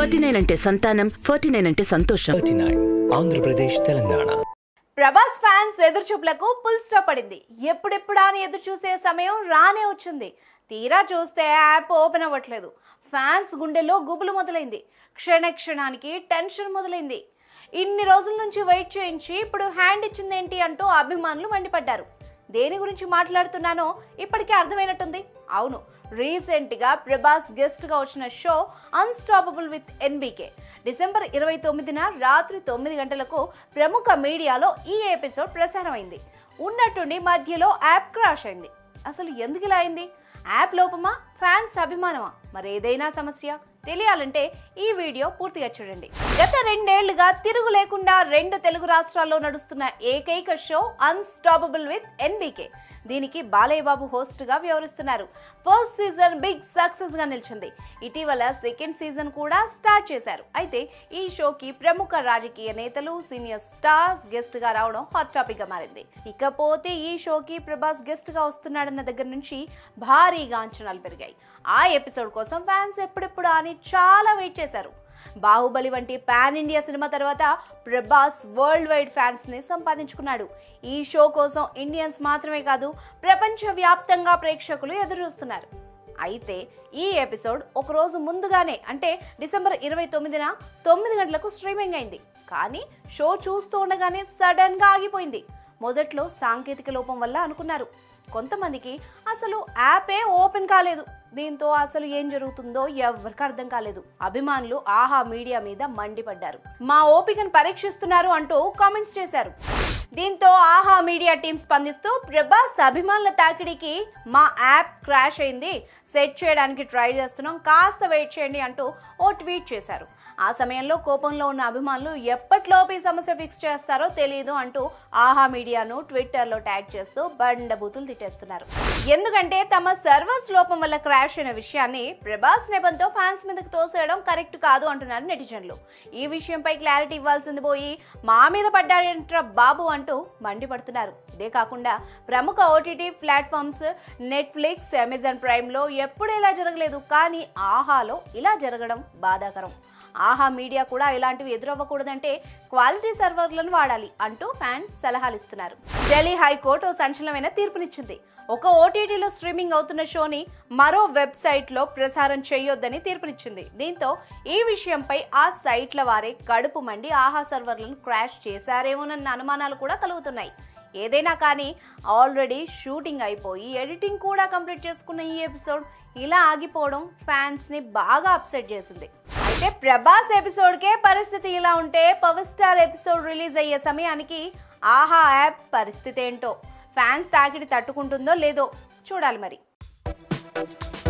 forty nine అంటే సంతానం forty nine అంటే సంతోషం thirty nine Andhra Pradesh Telangana Prabhas fans ఎదురుచూపులకు full stop పడింది ఎప్పుడెప్పుడా అని ఎదురు చూసే సమయం రానే వచ్చింది తీరా చూస్తే యాప్ ఓపెన్ అవ్వట్లేదు ఫ్యాన్స్ గుండెల్లో గుబులు మొదలైంది క్షణ క్షణానికి టెన్షన్ మొదలైంది ఇన్ని రోజుల నుంచి వెయిట్ చేయించి ఇప్పుడు హ్యాండ్ ఇచ్చిందేంటి అంటూ అభిమానులు మండిపడ్డారు దేని గురించి మాట్లాడుతున్నానో ఇప్పటికే అర్థమైనట్టుంది అవును రీసెంట్గా ప్రభాస్ గెస్ట్గా వచ్చిన show unstoppable with NBK December ఇరవై తొమ్మిదిన రాత్రి తొమ్మిది గంటలకు ప్రముఖ మీడియాలో ఈ ఎపిసోడ్ ప్రసారమైంది ఉన్నట్టుండి మధ్యలో యాప్ క్రాష్ అయింది అసలు ఎందుకు ఇలా అయింది యాప్ లోపమా ఫ్యాన్స్ అభిమానమా మరి ఏదైనా సమస్య తెలియాలంటే ఈ వీడియో పూర్తిగా చూడండి గత రెండేళ్లుగా తిరుగు లేకుండా రెండు తెలుగు రాష్ట్రాల్లో నడుస్తున్న ఏకైక షో అన్స్టాపబుల్ విత్ ఎన్బీకే దీనికి బాలయ్య బాబు హోస్ట్ గా వ్యవహరిస్తున్నారు ఫస్ట్ సీజన్ బిగ్ సక్సెస్ గా నిలిచింది ఇటీవల సెకండ్ సీజన్ కూడా స్టార్ట్ చేశారు అయితే ఈ షోకి ప్రముఖ రాజకీయ నేతలు సీనియర్ స్టార్స్ గెస్ట్ గా రావడం హాట్ టాపిక్ గా మారింది ఇకపోతే ఈ షోకి ప్రభాస్ గెస్ట్ గా వస్తున్నాడన్న దగ్గర నుంచి భారీగా అంచనాలు పెరిగాయి ఆ ఎపిసోడ్ కోసం ఫ్యాన్స్ ఎప్పుడెప్పుడు అని చాలా వెయిట్ చేశారు బాహుబలి వంటి పాన్ ఇండియా సినిమా తర్వాత ప్రభాస్ వరల్డ్ వైడ్ ఫ్యాన్స్ ని సంపాదించుకున్నాడు ఈ షో కోసం ఇండియన్స్ మాత్రమే కాదు ప్రపంచ వ్యాప్తంగా ప్రేక్షకులు ఎదురుచూస్తున్నారు అయితే ఈ ఎపిసోడ్ ఒక రోజు ముందుగానే అంటే డిసెంబర్ ఇరవై తొమ్మిదిన తొమ్మిది గంటలకు స్ట్రీమింగ్ అయింది కానీ షో చూస్తూ ఉండగానే సడన్ గా ఆగిపోయింది మొదట్లో సాంకేతిక లోపం వల్ల అనుకున్నారు కొంతమందికి అసలు యాపే ఓపెన్ కాలేదు దీంతో అసలు ఏం జరుగుతుందో ఎవరికి అర్థం కాలేదు అభిమానులు ఆహా మీడియా మీద మండిపడ్డారు మా ఓపికను పరీక్షిస్తున్నారు అంటూ కామెంట్స్ చేశారు దీంతో ఆహా మీడియా టీం స్పందిస్తూ ప్రభాస్ అభిమానుల తాకిడికి మా యాప్ క్రాష్ అయింది సెట్ చేయడానికి ట్రై చేస్తున్నాం కాస్త వెయిట్ చేయండి అంటూ ఓ ట్వీట్ చేశారు ఆ సమయంలో కోపంలో ఉన్న అభిమానులు ఎప్పటిలోపు ఈ సమస్య ఫిక్స్ చేస్తారో తెలియదు అంటూ ఆహా మీడియాను ట్విట్టర్లో ట్యాగ్ చేస్తూ బండబూతులు తిట్టేస్తున్నారు ఎందుకంటే తమ సర్వర్స్ లోపం వల్ల క్రాష్ అయిన విషయాన్ని ప్రభాస్ నెపంతో ఫ్యాన్స్ మీదకి తోసేయడం కరెక్ట్ కాదు అంటున్నారు నెటిజన్లు ఈ విషయంపై క్లారిటీ ఇవ్వాల్సింది పోయి మా మీద పడ్డాడంట్రా బాబు అంటూ మండిపడుతున్నారు ఇదే కాకుండా ప్రముఖ ఓటీటీ ప్లాట్ఫామ్స్ నెట్ఫ్లిక్స్ అమెజాన్ ప్రైమ్లో ఎప్పుడు ఇలా జరగలేదు కానీ ఆహాలో ఇలా జరగడం బాధాకరం ఆహా మీడియా కూడా ఇలాంటివి ఎదురవ్వకూడదంటే క్వాలిటీ సర్వర్లను వాడాలి అంటూ ఫ్యాన్స్ సలహాలు ఇస్తున్నారు ఢిల్లీ హైకోర్టు ఓ సంచలనమైన తీర్పునిచ్చింది ఒక ఓటీటీలో స్ట్రీమింగ్ అవుతున్న షోని మరో వెబ్సైట్లో ప్రసారం చేయొద్దని తీర్పునిచ్చింది దీంతో ఈ విషయంపై ఆ సైట్ల వారే కడుపు మండి ఆహా సర్వర్లను క్రాష్ చేశారేమోనన్న అనుమానాలు కూడా కలుగుతున్నాయి ఏదైనా కానీ ఆల్రెడీ షూటింగ్ అయిపోయి ఎడిటింగ్ కూడా కంప్లీట్ చేసుకున్న ఈ ఎపిసోడ్ ఇలా ఆగిపోవడం ఫ్యాన్స్ని బాగా అప్సెట్ చేసింది అయితే ప్రభాస్ ఎపిసోడ్కే పరిస్థితి ఇలా ఉంటే పవర్ స్టార్ ఎపిసోడ్ రిలీజ్ అయ్యే సమయానికి ఆహా యాప్ పరిస్థితి ఏంటో ఫ్యాన్స్ తాకిడి తట్టుకుంటుందో లేదో చూడాలి మరి